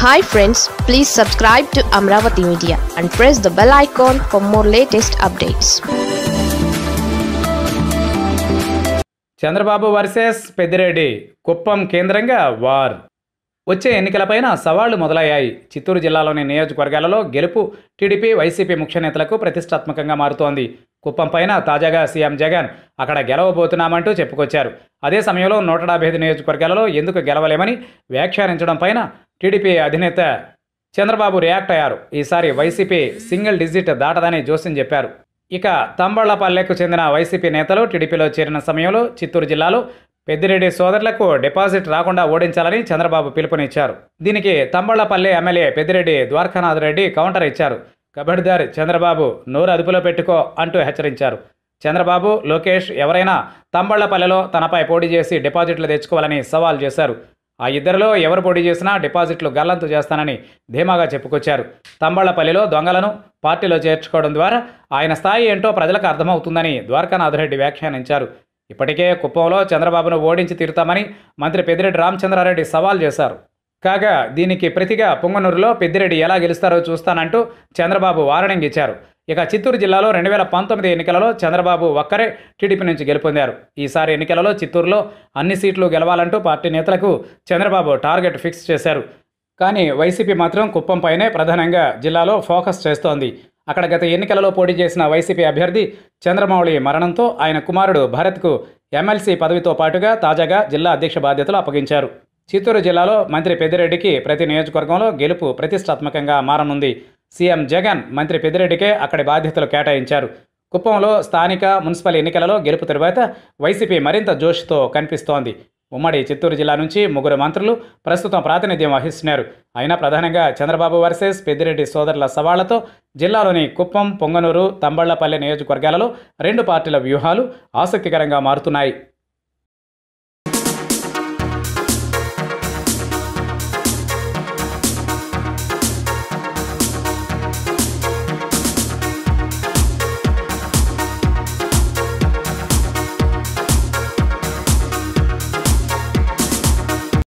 hi friends please subscribe to Amaravati media and press the bell icon for more latest updates Chandrababu versus Peddireddy Kuppam కేంద్రంగా war వచ్చే ఎన్నికలపైన సవాళ్లు మొదలయ్యాయి చిత్తూరు జిల్లాలోని నియోజకవర్గాలలో గెలుపు టీడీపీ వైసీపీ ముఖ్య నేతలకు ప్రతిష్టాత్మకంగా మారుతోంది కుప్పం పైన తాజాగా సీఎం జగన్ అక్కడ గెలవబోతున్నామంటూ చెప్పుకొచ్చారు అదే సమయంలో నూట డెబ్బై ఐదు నియోజకవర్గాలలో ఎందుకు గెలవలేమని వ్యాఖ్యానించడం పైన టీడీపీ అధినేత చంద్రబాబు రియాక్ట్ అయ్యారు ఈసారి వైసీపీ సింగిల్ డిజిట్ దాటదని జోస్యం చెప్పారు ఇక తంబళ్లపల్లెకు చెందిన వైసీపీ నేతలు టీడీపీలో చేరిన సమయంలో చిత్తూరు జిల్లాలో పెద్దిరెడ్డి సోదరులకు డిపాజిట్ రాకుండా ఓడించాలని చంద్రబాబు పిలుపునిచ్చారు దీనికి తంబళ్లపల్లె ఎమ్మెల్యే పెద్దిరెడ్డి ద్వారకానాథ్ రెడ్డి కౌంటర్ ఇచ్చారు కబడ్దార్ చంద్రబాబు నోరు అదుపులో పెట్టుకో అంటూ హెచ్చరించారు చంద్రబాబు లోకేష్ ఎవరైనా తంబళ్లపల్లెలో తనపై పోటీ చేసి డిపాజిట్లు తెచ్చుకోవాలని సవాల్ చేశారు ఆ ఇద్దరిలో ఎవరు పోటీ చేసినా డిపాజిట్లు గల్లంతు చేస్తానని ధీమాగా చెప్పుకొచ్చారు తంబళ్లపల్లిలో దొంగలను పార్టీలో చేర్చుకోవడం ద్వారా ఆయన స్థాయి ఏంటో ప్రజలకు అర్థమవుతుందని ద్వారకానాథ్ రెడ్డి వ్యాఖ్యానించారు ఇప్పటికే కుప్పంలో చంద్రబాబును ఓడించి తీరుతామని మంత్రి పెద్దిరెడ్డి రామచంద్రారెడ్డి సవాల్ చేశారు కాగా దీనికి ప్రతిగా పొంగనూరులో పెద్దిరెడ్డి ఎలా గెలుస్తారో చూస్తానంటూ చంద్రబాబు వార్నింగ్ ఇచ్చారు ఇక చిత్తూరు జిల్లాలో రెండు వేల పంతొమ్మిది ఎన్నికలలో చంద్రబాబు ఒక్కరే టీడీపీ నుంచి గెలుపొందారు ఈసారి ఎన్నికలలో చిత్తూరులో అన్ని సీట్లు గెలవాలంటూ పార్టీ నేతలకు చంద్రబాబు టార్గెట్ ఫిక్స్ చేశారు కానీ వైసీపీ మాత్రం కుప్పంపైనే ప్రధానంగా జిల్లాలో ఫోకస్ చేస్తోంది అక్కడ గత ఎన్నికలలో పోటీ చేసిన వైసీపీ అభ్యర్థి చంద్రమౌళి మరణంతో ఆయన కుమారుడు భరత్కు ఎమ్మెల్సీ పదవితో పాటుగా తాజాగా జిల్లా అధ్యక్ష బాధ్యతలు అప్పగించారు చిత్తూరు జిల్లాలో మంత్రి పెద్దిరెడ్డికి ప్రతి నియోజకవర్గంలో గెలుపు ప్రతిష్టాత్మకంగా మారనుంది సీఎం జగన్ మంత్రి పెద్దిరెడ్డికే అక్కడి బాధ్యతలు కేటాయించారు కుప్పంలో స్థానిక మున్సిపల్ ఎన్నికలలో గెలుపు తరువాత వైసీపీ మరింత జోష్తో కనిపిస్తోంది ఉమ్మడి చిత్తూరు జిల్లా నుంచి ముగ్గురు మంత్రులు ప్రస్తుతం ప్రాతినిధ్యం వహిస్తున్నారు అయినా ప్రధానంగా చంద్రబాబు వర్సెస్ పెద్దిరెడ్డి సోదరుల సవాళ్లతో జిల్లాలోని కుప్పం పొంగనూరు తంబళ్లపల్లె నియోజకవర్గాలలో రెండు పార్టీల వ్యూహాలు ఆసక్తికరంగా మారుతున్నాయి